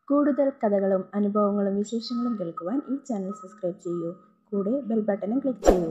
കൂടുതൽ കഥകളും അനുഭവങ്ങളും വിശേഷങ്ങളും കേൾക്കുവാൻ ഈ ചാനൽ സബ്സ്ക്രൈബ് ചെയ്യൂ കൂടെ ബെൽ ബട്ടണും ക്ലിക്ക് ചെയ്യൂ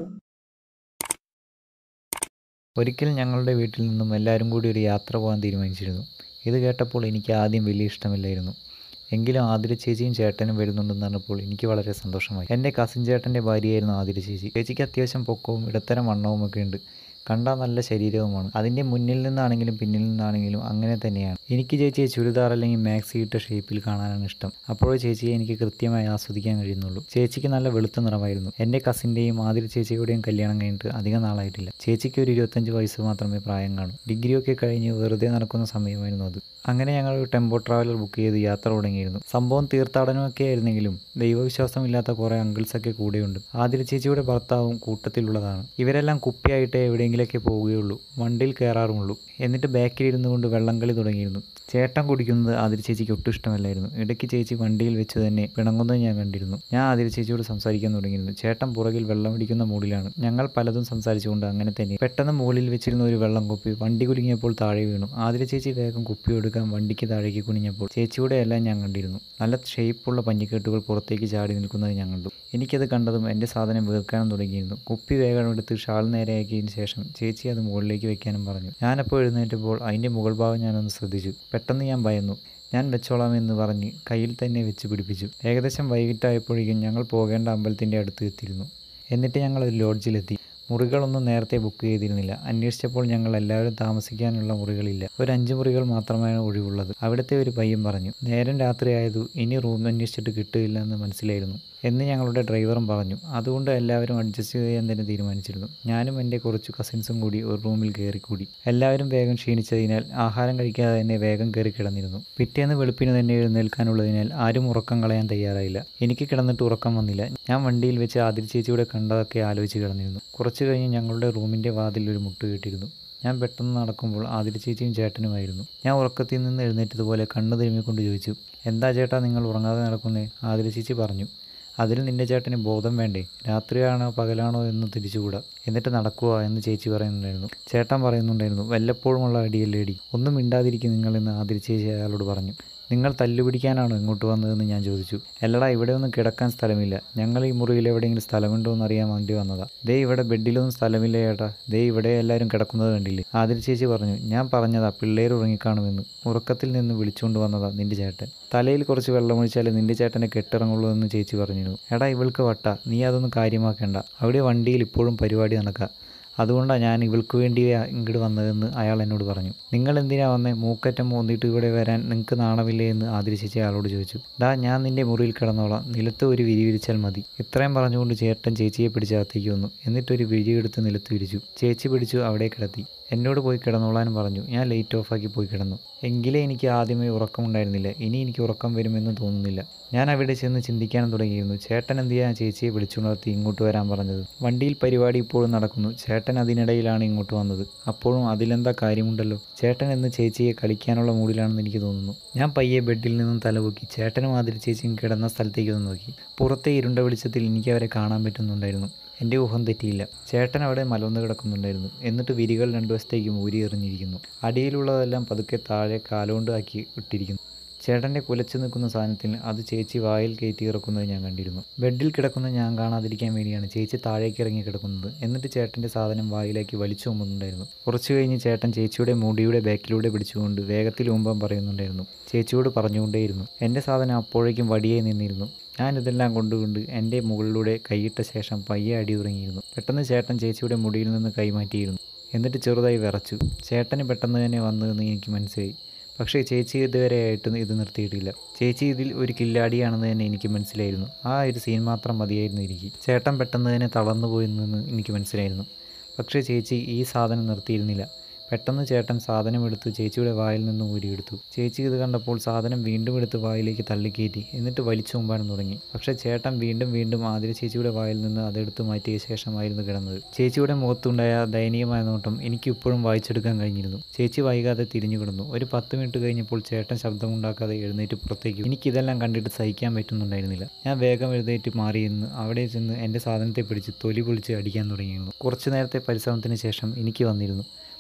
ഒരിക്കൽ ഞങ്ങളുടെ വീട്ടിൽ നിന്നും എല്ലാവരും കൂടി ഒരു യാത്ര പോകാൻ തീരുമാനിച്ചിരുന്നു ഇത് കേട്ടപ്പോൾ എനിക്ക് ആദ്യം വലിയ ഇഷ്ടമില്ലായിരുന്നു എങ്കിലും ആതിര ചേച്ചിയും ചേട്ടനും വരുന്നുണ്ടെന്ന് പറഞ്ഞപ്പോൾ എനിക്ക് വളരെ സന്തോഷമായി എൻ്റെ കസിൻ ചേട്ടൻ്റെ ഭാര്യയായിരുന്നു ആതിര ചേച്ചി ചേച്ചിക്ക് അത്യാവശ്യം പൊക്കവും ഇടത്തരം വണ്ണവും ഒക്കെ ഉണ്ട് കണ്ടാൽ നല്ല ശരീരവുമാണ് അതിൻ്റെ മുന്നിൽ നിന്നാണെങ്കിലും പിന്നിൽ നിന്നാണെങ്കിലും അങ്ങനെ തന്നെയാണ് എനിക്ക് ചേച്ചിയെ ചുരിദാർ അല്ലെങ്കിൽ മാക്സി ഇട്ട ഷേപ്പിൽ കാണാനാണ് ഇഷ്ടം അപ്പോഴേ ചേച്ചിയെ എനിക്ക് കൃത്യമായി ആസ്വദിക്കാൻ കഴിയുന്നുള്ളൂ ചേച്ചിക്ക് നല്ല വെളുത്ത നിറമായിരുന്നു എൻ്റെ കസിൻ്റെയും ആതിര ചേച്ചിയുടെയും കല്യാണം കഴിഞ്ഞിട്ട് അധികം നാളായിട്ടില്ല ചേച്ചിക്ക് ഒരു ഇരുപത്തഞ്ച് വയസ്സ് മാത്രമേ പ്രായം കാണൂ ഡിഗ്രിയൊക്കെ കഴിഞ്ഞ് വെറുതെ നടക്കുന്ന സമയമായിരുന്നു അത് അങ്ങനെ ഞങ്ങൾ ഒരു ടെമ്പോ ട്രാവലർ ബുക്ക് ചെയ്ത് യാത്ര തുടങ്ങിയിരുന്നു സംഭവം തീർത്ഥാടനമൊക്കെ ആയിരുന്നെങ്കിലും ദൈവവിശ്വാസമില്ലാത്ത കുറേ അങ്കിൾസൊക്കെ കൂടെയുണ്ട് ആതിര ചേച്ചിയുടെ ഭർത്താവും കൂട്ടത്തിലുള്ളതാണ് ഇവരെല്ലാം കുപ്പിയായിട്ട് എവിടെയെങ്കിലൊക്കെ പോവുകയുള്ളൂ വണ്ടിയിൽ കയറാറുമുള്ളൂ എന്നിട്ട് ബാക്കിൽ ഇരുന്നു കൊണ്ട് വെള്ളം കളി തുടങ്ങിയിരുന്നു ചേട്ടൻ കുടിക്കുന്നത് ആതിര ചേച്ചിക്ക് ഒട്ടും ഇഷ്ടമല്ലായിരുന്നു ഇടയ്ക്ക് ചേച്ചി വണ്ടിയിൽ വെച്ച് തന്നെ പിണങ്ങുന്നത് ഞാൻ കണ്ടിരുന്നു ഞാൻ ആതിര ചേച്ചിയോട് സംസാരിക്കാൻ തുടങ്ങിയിരുന്നു ചേട്ടൻ പുറകിൽ വെള്ളം അടിക്കുന്ന മൂഡിലാണ് ഞങ്ങൾ പലതും സംസാരിച്ചുകൊണ്ട് അങ്ങനെ തന്നെ പെട്ടെന്ന് മുകളിൽ വെച്ചിരുന്ന ഒരു വെള്ളം കുപ്പി വണ്ടി കുലുങ്ങിയപ്പോൾ താഴെ വീണു ആതിര ചേച്ചി വേഗം കുപ്പി എടുക്കാൻ വണ്ടിക്ക് താഴേക്ക് കുനിഞ്ഞപ്പോൾ ചേച്ചിയുടെ എല്ലാം ഞാൻ കണ്ടിരുന്നു നല്ല ഷേപ്പുള്ള പഞ്ഞിക്കെട്ടുകൾ പുറത്തേക്ക് ചാടി നിൽക്കുന്നത് ഞാൻ കണ്ടു എനിക്കത് കണ്ടതും എൻ്റെ സാധനം വീർക്കാനും തുടങ്ങിയിരുന്നു കുപ്പി വേഗം എടുത്ത് ഷാൾ നേരെയാക്കിയതിന് ശേഷം ചേച്ചി അത് മുകളിലേക്ക് വെക്കാനും പറഞ്ഞു ഞാനപ്പോൾ എഴുന്നേറ്റപ്പോൾ അതിൻ്റെ മുകൾ ഭാഗം ഞാനൊന്ന് ശ്രദ്ധിച്ചു പെട്ടെന്ന് ഞാൻ ഭയന്നു ഞാൻ വെച്ചോളാം എന്ന് പറഞ്ഞ് കയ്യിൽ തന്നെ വെച്ച് പിടിപ്പിച്ചു ഏകദേശം വൈകിട്ടായപ്പോഴേക്കും ഞങ്ങൾ പോകേണ്ട അമ്പലത്തിൻ്റെ അടുത്ത് എത്തിയിരുന്നു എന്നിട്ട് ഞങ്ങൾ ഒരു ലോഡ്ജിലെത്തി മുറികളൊന്നും നേരത്തെ ബുക്ക് ചെയ്തിരുന്നില്ല അന്വേഷിച്ചപ്പോൾ ഞങ്ങൾ എല്ലാവരും താമസിക്കാനുള്ള മുറികളില്ല ഒരു അഞ്ച് മുറികൾ മാത്രമാണ് ഒഴിവുള്ളത് അവിടുത്തെ ഒരു പയ്യൻ പറഞ്ഞു നേരം രാത്രിയായതു ഇനി റൂം അന്വേഷിച്ചിട്ട് കിട്ടില്ല എന്ന് മനസ്സിലായിരുന്നു എന്ന് ഞങ്ങളുടെ ഡ്രൈവറും പറഞ്ഞു അതുകൊണ്ട് എല്ലാവരും അഡ്ജസ്റ്റ് ചെയ്യാൻ തന്നെ തീരുമാനിച്ചിരുന്നു ഞാനും എൻ്റെ കുറച്ച് കസിൻസും കൂടി ഒരു റൂമിൽ കയറിക്കൂടി എല്ലാവരും വേഗം ക്ഷീണിച്ചതിനാൽ ആഹാരം കഴിക്കാതെ തന്നെ വേഗം കയറി കിടന്നിരുന്നു പിറ്റേന്ന് വെളുപ്പിന് തന്നെ എഴുന്നേൽക്കാനുള്ളതിനാൽ ആരും ഉറക്കം കളയാൻ തയ്യാറായില്ല എനിക്ക് കിടന്നിട്ട് ഉറക്കം വന്നില്ല ഞാൻ വണ്ടിയിൽ വെച്ച് ആതിര ചേച്ചിയുടെ കണ്ടതൊക്കെ ആലോചിച്ച് കിടന്നിരുന്നു കുറച്ച് കഴിഞ്ഞ് ഞങ്ങളുടെ റൂമിൻ്റെ വാതിൽ ഒരു മുട്ട് കിട്ടിയിരുന്നു ഞാൻ പെട്ടെന്ന് നടക്കുമ്പോൾ ആതിര ചേച്ചിയും ചേട്ടനുമായിരുന്നു ഞാൻ ഉറക്കത്തിൽ നിന്ന് എഴുന്നേറ്റതുപോലെ കണ്ണു തിരുമ്മിക്കൊണ്ട് ചോദിച്ചു എന്താ ചേട്ടാ നിങ്ങൾ ഉറങ്ങാതെ നടക്കുന്നേ ആതിര ചേച്ചി പറഞ്ഞു അതിൽ നിന്റെ ചേട്ടന് ബോധം വേണ്ടേ രാത്രിയാണോ പകലാണോ എന്ന് തിരിച്ചുകൂടാ എന്നിട്ട് നടക്കുക എന്ന് ചേച്ചി പറയുന്നുണ്ടായിരുന്നു ചേട്ടൻ പറയുന്നുണ്ടായിരുന്നു വല്ലപ്പോഴുമുള്ള അടിയല്ലേ അടി ഒന്നും മിണ്ടാതിരിക്കും നിങ്ങളെന്ന് ആതിര ചേച്ചി അയാളോട് പറഞ്ഞു നിങ്ങൾ തല്ലുപിടിക്കാനാണോ ഇങ്ങോട്ട് വന്നതെന്ന് ഞാൻ ചോദിച്ചു അല്ലടാ ഇവിടെ ഒന്നും കിടക്കാൻ സ്ഥലമില്ല ഞങ്ങൾ ഈ മുറിയിൽ എവിടെയെങ്കിലും സ്ഥലമുണ്ടോ എന്ന് അറിയാൻ വേണ്ടി വന്നതാ ദേ ഇവിടെ ബെഡിലൊന്നും സ്ഥലമില്ല ചേട്ടാ ദേ ഇവിടെ എല്ലാവരും കിടക്കുന്നത് കണ്ടില്ലേ ആതിര ചേച്ചി പറഞ്ഞു ഞാൻ പറഞ്ഞതാ പിള്ളേർ ഉറങ്ങിക്കാണുമെന്ന് ഉറക്കത്തിൽ നിന്ന് വിളിച്ചുകൊണ്ട് വന്നതാ നിന്റെ ചേട്ടൻ തലയിൽ കുറച്ച് വെള്ളമൊഴിച്ചാലേ നിന്റെ ചേട്ടനെ കെട്ടിറങ്ങുള്ളൂ എന്ന് ചേച്ചി പറഞ്ഞിരുന്നു എടാ ഇവൾക്ക് വട്ട നീ അതൊന്നും കാര്യമാക്കേണ്ട അവിടെ വണ്ടിയിൽ ഇപ്പോഴും പരിപാടി നടക്കുക അതുകൊണ്ടാണ് ഞാൻ ഇവൾക്ക് വേണ്ടി ഇങ്ങോട്ട് വന്നതെന്ന് അയാൾ എന്നോട് പറഞ്ഞു നിങ്ങൾ എന്തിനാ വന്നേ മൂക്കറ്റം മോന്തിയിട്ട് ഇവിടെ വരാൻ നിങ്ങൾക്ക് നാണമില്ലേ എന്ന് ആദരിച്ചേച്ചി അയാളോട് ചോദിച്ചു ഡാ ഞാൻ നിന്റെ മുറിയിൽ കിടന്നോളാം നിലത്ത് ഒരു വിരി വിരിച്ചാൽ മതി ഇത്രയും പറഞ്ഞുകൊണ്ട് ചേട്ടൻ ചേച്ചിയെ പിടിച്ച് അകത്തേക്ക് വന്നു എന്നിട്ടൊരു വിരിയെടുത്ത് നിലത്ത് വിരിച്ചു ചേച്ചി പിടിച്ചു അവിടെ കിടത്തി എന്നോട് പോയി കിടന്നോളാനും പറഞ്ഞു ഞാൻ ലൈറ്റ് ഓഫാക്കി പോയി കിടന്നു എങ്കിലേ എനിക്ക് ആദ്യമേ ഉറക്കമുണ്ടായിരുന്നില്ല ഇനി എനിക്ക് ഉറക്കം വരുമെന്ന് തോന്നുന്നില്ല ഞാൻ അവിടെ ചെന്ന് ചിന്തിക്കാനും തുടങ്ങിയിരുന്നു ചേട്ടൻ എന്ത് ചെയ്യാൻ ചേച്ചിയെ വിളിച്ചുണർത്തി ഇങ്ങോട്ട് വരാൻ പറഞ്ഞത് വണ്ടിയിൽ പരിപാടി ഇപ്പോഴും നടക്കുന്നു ചേട്ടൻ അതിനിടയിലാണ് ഇങ്ങോട്ട് വന്നത് അപ്പോഴും അതിലെന്താ കാര്യമുണ്ടല്ലോ ചേട്ടൻ എന്ന് ചേച്ചിയെ കളിക്കാനുള്ള മൂഡിലാണെന്ന് എനിക്ക് തോന്നുന്നു ഞാൻ പയ്യെ ബെഡിൽ നിന്നും തലപൊക്കി ചേട്ടനും ആതിരി ചേച്ചിയും കിടന്ന സ്ഥലത്തേക്ക് ഒന്ന് നോക്കി പുറത്തെ ഇരുണ്ട വെളിച്ചത്തിൽ എനിക്ക് അവരെ കാണാൻ പറ്റുന്നുണ്ടായിരുന്നു എൻ്റെ ഊഹം തെറ്റിയില്ല ചേട്ടൻ അവിടെ മലർന്നു കിടക്കുന്നുണ്ടായിരുന്നു എന്നിട്ട് വിരികൾ രണ്ടു വശത്തേക്കും ഊരി എറിഞ്ഞിരിക്കുന്നു അടിയിലുള്ളതെല്ലാം പതുക്കെ താഴെ കാലുകൊണ്ട് ആക്കി ഇട്ടിരിക്കുന്നു ചേട്ടൻ്റെ കുലച്ചു നിൽക്കുന്ന സാധനത്തിൽ അത് ചേച്ചി വായിൽ കയറ്റി ഇറക്കുന്നത് ഞാൻ കണ്ടിരുന്നു ബെഡിൽ കിടക്കുന്ന ഞാൻ കാണാതിരിക്കാൻ വേണ്ടിയാണ് ചേച്ചി താഴേക്ക് ഇറങ്ങി കിടക്കുന്നത് എന്നിട്ട് ചേട്ടൻ്റെ സാധനം വായിലേക്ക് വലിച്ചു കൊമ്പുന്നുണ്ടായിരുന്നു കുറച്ചു കഴിഞ്ഞ് ചേട്ടൻ ചേച്ചിയുടെ മുടിയുടെ ബാക്കിലൂടെ പിടിച്ചുകൊണ്ട് വേഗത്തിൽ മുമ്പം പറയുന്നുണ്ടായിരുന്നു ചേച്ചിയോട് പറഞ്ഞുകൊണ്ടേയിരുന്നു എൻ്റെ സാധനം അപ്പോഴേക്കും വടിയായി നിന്നിരുന്നു ഞാനിതെല്ലാം കൊണ്ടുകൊണ്ട് എൻ്റെ മുകളിലൂടെ കൈയിട്ട ശേഷം പയ്യെ അടി തുടങ്ങിയിരുന്നു പെട്ടെന്ന് ചേട്ടൻ ചേച്ചിയുടെ മുടിയിൽ നിന്ന് കൈമാറ്റിയിരുന്നു എന്നിട്ട് ചെറുതായി വിറച്ചു ചേട്ടന് പെട്ടെന്ന് തന്നെ വന്നതെന്ന് എനിക്ക് മനസ്സിലായി പക്ഷേ ചേച്ചി ഇതുവരെയായിട്ടും ഇത് നിർത്തിയിട്ടില്ല ചേച്ചി ഇതിൽ ഒരു കില്ലാടിയാണെന്ന് തന്നെ എനിക്ക് മനസ്സിലായിരുന്നു ആ ഒരു സീൻ മാത്രം മതിയായിരുന്നു എനിക്ക് ചേട്ടൻ പെട്ടെന്ന് തന്നെ തളർന്നു പോയെന്ന് എനിക്ക് മനസ്സിലായിരുന്നു പക്ഷേ ചേച്ചി ഈ സാധനം നിർത്തിയിരുന്നില്ല പെട്ടെന്ന് ചേട്ടൻ സാധനം എടുത്ത് ചേച്ചിയുടെ വായിൽ നിന്ന് ഊരിയെടുത്തു ചേച്ചി ഇത് കണ്ടപ്പോൾ സാധനം വീണ്ടും എടുത്ത് വായിലേക്ക് തള്ളിക്കയറ്റി എന്നിട്ട് വലിച്ചു മുമ്പാനും തുടങ്ങി പക്ഷേ ചേട്ടൻ വീണ്ടും വീണ്ടും ആതിര ചേച്ചിയുടെ വായിൽ നിന്ന് അതെടുത്ത് മാറ്റിയ ശേഷമായിരുന്നു കിടന്നത് ചേച്ചിയുടെ മുഖത്തുണ്ടായ ദയനീയമായ നോട്ടം എനിക്ക് ഇപ്പോഴും വായിച്ചെടുക്കാൻ കഴിഞ്ഞിരുന്നു ചേച്ചി വൈകാതെ തിരിഞ്ഞു കിടന്നു ഒരു പത്ത് മിനിറ്റ് കഴിഞ്ഞപ്പോൾ ചേട്ടൻ ശബ്ദമുണ്ടാക്കാതെ എഴുന്നേറ്റ് പുറത്തേക്ക് എനിക്കിതെല്ലാം കണ്ടിട്ട് സഹിക്കാൻ പറ്റുന്നുണ്ടായിരുന്നില്ല ഞാൻ വേഗം എഴുന്നേറ്റ് മാറിയെന്ന് അവിടെ ചെന്ന് എൻ്റെ സാധനത്തെ പിടിച്ച് തൊലി പൊളിച്ച് അടിക്കാൻ തുടങ്ങിയിരുന്നു കുറച്ചു നേരത്തെ പരിശ്രമത്തിന് ശേഷം എനിക്ക് വന്നിരുന്നു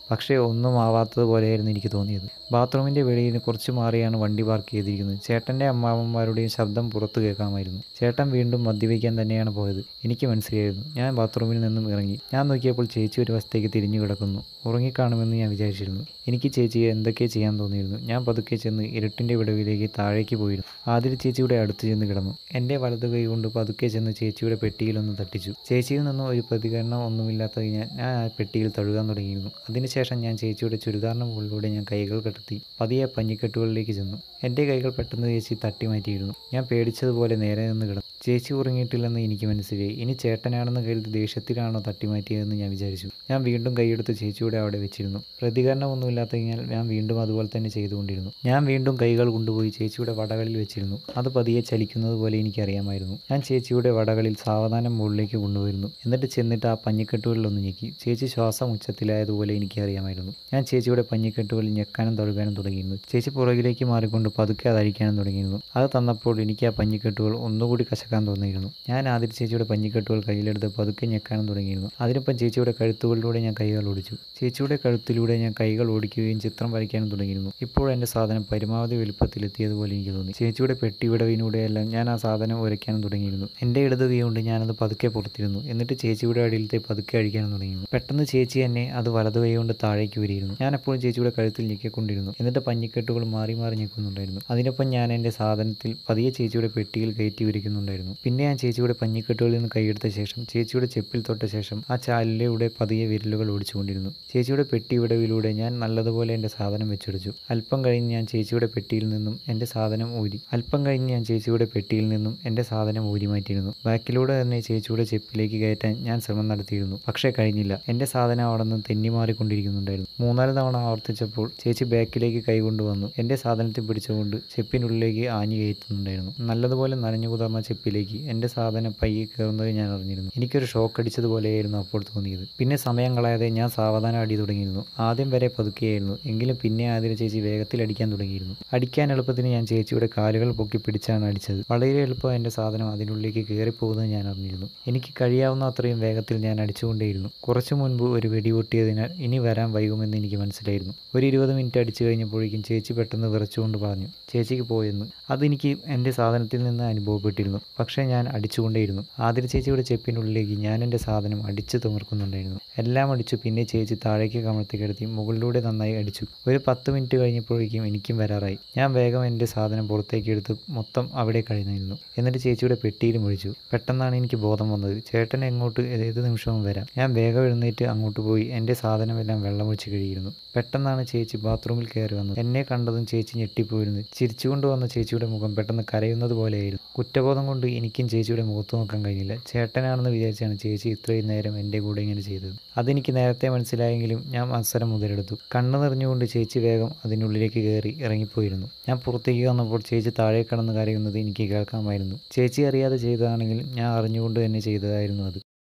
പക്ഷേ ഒന്നും ആവാത്തതുപോലെയായിരുന്നു എനിക്ക് തോന്നിയത് ബാത്റൂമിൻ്റെ വെളിയിൽ കുറച്ച് മാറിയാണ് വണ്ടി പാർക്ക് ചെയ്തിരിക്കുന്നത് ചേട്ടൻ്റെ അമ്മാവന്മാരുടെയും ശബ്ദം പുറത്തു കേൾക്കാമായിരുന്നു ചേട്ടൻ വീണ്ടും മദ്യപിക്കാൻ തന്നെയാണ് പോയത് എനിക്ക് മനസ്സിലായിരുന്നു ഞാൻ ബാത്റൂമിൽ നിന്നും ഇറങ്ങി ഞാൻ നോക്കിയപ്പോൾ ചേച്ചി ഒരു വശത്തേക്ക് തിരിഞ്ഞു കിടക്കുന്നു ഉറങ്ങിക്കാണുമെന്ന് ഞാൻ വിചാരിച്ചിരുന്നു എനിക്ക് ചേച്ചിയെ എന്തൊക്കെ ചെയ്യാൻ തോന്നിയിരുന്നു ഞാൻ പതുക്കെ ചെന്ന് ഇരുട്ടിൻ്റെ വിടവിലേക്ക് താഴേക്ക് പോയിരുന്നു ആതിര ചേച്ചിയുടെ അടുത്ത് ചെന്ന് കിടന്നു എൻ്റെ വലതു കൈ കൊണ്ട് പതുക്കെ ചെന്ന് ചേച്ചിയുടെ പെട്ടിയിലൊന്ന് തട്ടിച്ചു ചേച്ചിയിൽ നിന്നും ഒരു പ്രതികരണം ഒന്നുമില്ലാത്ത ഞാൻ ഞാൻ ആ പെട്ടിയിൽ തഴുകാൻ തുടങ്ങിയിരുന്നു അതിനുശേഷം ഞാൻ ചേച്ചിയുടെ ചുരിദാറിന് മുകളിലൂടെ ഞാൻ കൈകൾ കടത്തി പതിയെ പഞ്ഞിക്കെട്ടുകളിലേക്ക് ചെന്നു എൻ്റെ കൈകൾ പെട്ടെന്ന് ചേച്ചി തട്ടി മാറ്റിയിരുന്നു ഞാൻ പേടിച്ചതുപോലെ നേരെ നിന്ന് കിടന്നു ചേച്ചി ഉറങ്ങിയിട്ടില്ലെന്ന് എനിക്ക് മനസ്സിലായി ഇനി ചേട്ടനാണെന്ന് കരുതി ദേഷ്യത്തിലാണോ തട്ടിമാറ്റിയതെന്ന് ഞാൻ വിചാരിച്ചു ഞാൻ വീണ്ടും കൈയെടുത്ത് ചേച്ചിയുടെ അവിടെ വെച്ചിരുന്നു പ്രതികരണമൊന്നുമില്ലാത്തതിനാൽ ഞാൻ വീണ്ടും അതുപോലെ തന്നെ ചെയ്തുകൊണ്ടിരുന്നു ഞാൻ വീണ്ടും കൈകൾ കൊണ്ടുപോയി ചേച്ചിയുടെ വടകളിൽ വെച്ചിരുന്നു അത് പതിയെ ചലിക്കുന്നത് പോലെ എനിക്കറിയാമായിരുന്നു ഞാൻ ചേച്ചിയുടെ വടകളിൽ സാവധാനം മുകളിലേക്ക് കൊണ്ടുവരുന്നു എന്നിട്ട് ചെന്നിട്ട് ആ പഞ്ഞിക്കെട്ടുകളിലൊന്ന് ഞെക്കി ചേച്ചി ശ്വാസം ഉച്ചത്തിലായതുപോലെ എനിക്കറിയാമായിരുന്നു ഞാൻ ചേച്ചിയുടെ പഞ്ഞിക്കെട്ടുകളിൽ ഞെക്കാനും തഴുകാനും തുടങ്ങിയിരുന്നു ചേച്ചി പുറകിലേക്ക് മാറിക്കൊണ്ട് പതുക്കെ അത് അഴിക്കാനും തുടങ്ങിയിരുന്നു അത് തന്നപ്പോൾ എനിക്ക് ആ പഞ്ഞിക്കെട്ടുകൾ ഒന്നുകൂടി കശക്കാൻ തോന്നിയിരുന്നു ഞാൻ ആദ്യം ചേച്ചിയുടെ പഞ്ഞിക്കെട്ടുകൾ കയ്യിലെടുത്ത് പതുക്കെ ഞെക്കാനും തുടങ്ങിയിരുന്നു അതിനൊപ്പം ചേച്ചിയുടെ കഴുത്തുകളിലൂടെ ഞാൻ കൈകൾ ഓടിച്ചു ചേച്ചിയുടെ കഴുത്തിലൂടെ ഞാൻ കൈകൾ ഓടിക്കുകയും ചിത്രം വരയ്ക്കാനും തുടങ്ങിയിരുന്നു ഇപ്പോൾ എൻ്റെ സാധനം പരമാവധി വലുപ്പത്തിലെത്തിയതുപോലെ എനിക്ക് തോന്നി ചേച്ചിയുടെ പെട്ടി വിടവിലൂടെയെല്ലാം ഞാൻ ആ സാധനം ഉരയ്ക്കാനും തുടങ്ങിയിരുന്നു എൻ്റെ ഇടത് കൈ കൊണ്ട് ഞാനത് പതുക്കെ പുറത്തിരുന്നു എന്നിട്ട് ചേച്ചിയുടെ അടിയിലത്തെ പതുക്കെ അഴിക്കാനും തുടങ്ങിയിരുന്നു പെട്ടെന്ന് ചേച്ചി എന്നെ അത് വലതു കൈ കൊണ്ട് താഴേക്ക് വരിയിരുന്നു ഞാൻ എപ്പോഴും ചേച്ചിയുടെ കഴുത്തിൽ ഞെക്കിക്കൊണ്ടിരുന്നു എന്നിട്ട് പഞ്ഞിക്കെട്ടുകൾ മാറി മാറി ഞെക്കുന്നുണ്ടായിരുന്നു അതിനൊപ്പം ഞാൻ എൻ്റെ സാധനത്തിൽ പതിയെ ചേച്ചിയുടെ പെട്ടിയിൽ കയറ്റി ഉരയ്ക്കുന്നുണ്ടായിരുന്നു പിന്നെ ഞാൻ ചേച്ചിയുടെ പഞ്ഞിക്കെട്ടുകളിൽ നിന്ന് കൈയെടുത്ത ശേഷം ചേച്ചിയുടെ ചെപ്പിൽ തൊട്ട ശേഷം ആ ചാലിലൂടെ പതിയെ വിരലുകൾ ഓടിച്ചുകൊണ്ടിരുന്നു ചേച്ചിയുടെ പെട്ടി വിടവിലൂടെ ഞാൻ നല്ലതുപോലെ എൻ്റെ സാധനം വെച്ചെടുത്തു അല്പം കഴിഞ്ഞ് ഞാൻ ചേച്ചിയുടെ പെട്ടിയിൽ നിന്നും എൻ്റെ സാധനം ഊരി അല്പം കഴിഞ്ഞ് ഞാൻ ചേച്ചിയുടെ പെട്ടിയിൽ നിന്നും എൻ്റെ സാധനം ഊരി മാറ്റിയിരുന്നു ബാക്കിലൂടെ തന്നെ ചേച്ചിയുടെ ചെപ്പിലേക്ക് കയറ്റാൻ ഞാൻ ശ്രമം നടത്തിയിരുന്നു പക്ഷേ കഴിഞ്ഞില്ല എൻ്റെ സാധനം അവിടെ നിന്ന് തെന്നി മാറിക്കൊണ്ടിരിക്കുന്നുണ്ടായിരുന്നു മൂന്നാല് തവണ ആവർത്തിച്ചപ്പോൾ ചേച്ചി ബാക്കിലേക്ക് കൈകൊണ്ടുവന്നു എൻ്റെ സാധനത്തിൽ പിടിച്ചുകൊണ്ട് ചെപ്പിനുള്ളിലേക്ക് ആഞ്ഞു കയറ്റുന്നുണ്ടായിരുന്നു നല്ലതുപോലെ നനഞ്ഞു കുതിർന്ന ചെപ്പിലേക്ക് എൻ്റെ സാധനം പയ്യെ കയറുന്നത് ഞാൻ അറിഞ്ഞിരുന്നു എനിക്കൊരു ഷോക്ക് അടിച്ചതുപോലെയായിരുന്നു അപ്പോൾ തോന്നിയത് പിന്നെ സമയം കളയാതെ ഞാൻ സാവധാനം അടി തുടങ്ങിയിരുന്നു ആദ്യം വരെ പതുക്കെയായിരുന്നു എങ്കിലും പിന്നെ ആതിര ചേച്ചി വേഗത്തിൽ അടിക്കാൻ തുടങ്ങിയിരുന്നു അടിക്കാൻ എളുപ്പത്തിന് ഞാൻ ചേച്ചിയുടെ കാലുകൾ പൊക്കി പിടിച്ചാണ് അടിച്ചത് വളരെ എളുപ്പം എൻ്റെ സാധനം അതിനുള്ളിലേക്ക് കയറിപ്പോകുന്നത് ഞാൻ അറിഞ്ഞിരുന്നു എനിക്ക് കഴിയാവുന്ന അത്രയും വേഗത്തിൽ ഞാൻ അടിച്ചുകൊണ്ടേയിരുന്നു കുറച്ചു മുൻപ് ഒരു വെടി പൊട്ടിയതിനാൽ ഇനി വരാൻ വൈകുമെന്ന് എനിക്ക് മനസ്സിലായിരുന്നു ഒരു ഇരുപത് മിനിറ്റ് അടിച്ചു കഴിഞ്ഞപ്പോഴേക്കും ചേച്ചി പെട്ടെന്ന് വിറച്ചുകൊണ്ട് പറഞ്ഞു ചേച്ചിക്ക് പോയെന്ന് അതെനിക്ക് എൻ്റെ സാധനത്തിൽ നിന്ന് അനുഭവപ്പെട്ടിരുന്നു പക്ഷേ ഞാൻ അടിച്ചുകൊണ്ടേയിരുന്നു ആതിര ചേച്ചിയുടെ ചെപ്പിനുള്ളിലേക്ക് ഞാൻ എൻ്റെ സാധനം അടിച്ചു തുമർക്കുന്നുണ്ടായിരുന്നു എല്ലാം അടിച്ചു പിന്നെ ചേച്ചി താഴേക്ക് കമഴ്ത്തി കിടത്തി മുകളിലൂടെ നന്നായി അടിച്ചു ഒരു പത്ത് മിനിറ്റ് കഴിഞ്ഞപ്പോഴേക്കും എനിക്കും വരാറായി ഞാൻ വേഗം എൻ്റെ സാധനം പുറത്തേക്ക് എടുത്ത് മൊത്തം അവിടെ കഴിഞ്ഞിരുന്നു എന്നിട്ട് ചേച്ചിയുടെ പെട്ടിയിലും ഒഴിച്ചു പെട്ടെന്നാണ് എനിക്ക് ബോധം വന്നത് ചേട്ടൻ എങ്ങോട്ട് ഏത് നിമിഷവും വരാം ഞാൻ വേഗം എഴുന്നേറ്റ് അങ്ങോട്ട് പോയി എൻ്റെ സാധനമെല്ലാം വെള്ളമൊഴിച്ച് കഴിയിരുന്നു പെട്ടെന്നാണ് ചേച്ചി ബാത്റൂമിൽ കയറി വന്നത് എന്നെ കണ്ടതും ചേച്ചി ഞെട്ടിപ്പോയിരുന്നു ചിരിച്ചുകൊണ്ട് വന്ന ചേച്ചിയുടെ മുഖം പെട്ടെന്ന് കരയുന്നത് പോലെയായിരുന്നു കുറ്റബോധം കൊണ്ട് എനിക്കും ചേച്ചിയുടെ മുഖത്ത് നോക്കാൻ കഴിഞ്ഞില്ല ചേട്ടനാണെന്ന് വിചാരിച്ചാണ് ചേച്ചി ഇത്രയും നേരം എൻ്റെ കൂടെ ഇങ്ങനെ ചെയ്തത് അതെനിക്ക് നേരത്തെ മനസ്സിലായെങ്കിലും ഞാൻ അവസരം മുതലെടുത്തു കണ്ണു നിറഞ്ഞുകൊണ്ട് ചേച്ചി വേഗം അതിനുള്ളിലേക്ക് കയറി ഇറങ്ങിപ്പോയിരുന്നു ഞാൻ പുറത്തേക്ക് വന്നപ്പോൾ ചേച്ചി താഴെ കിടന്ന് കരയുന്നത് എനിക്ക് കേൾക്കാമായിരുന്നു ചേച്ചി അറിയാതെ ചെയ്തതാണെങ്കിലും ഞാൻ അറിഞ്ഞുകൊണ്ട് തന്നെ ചെയ്തതായിരുന്നു അത്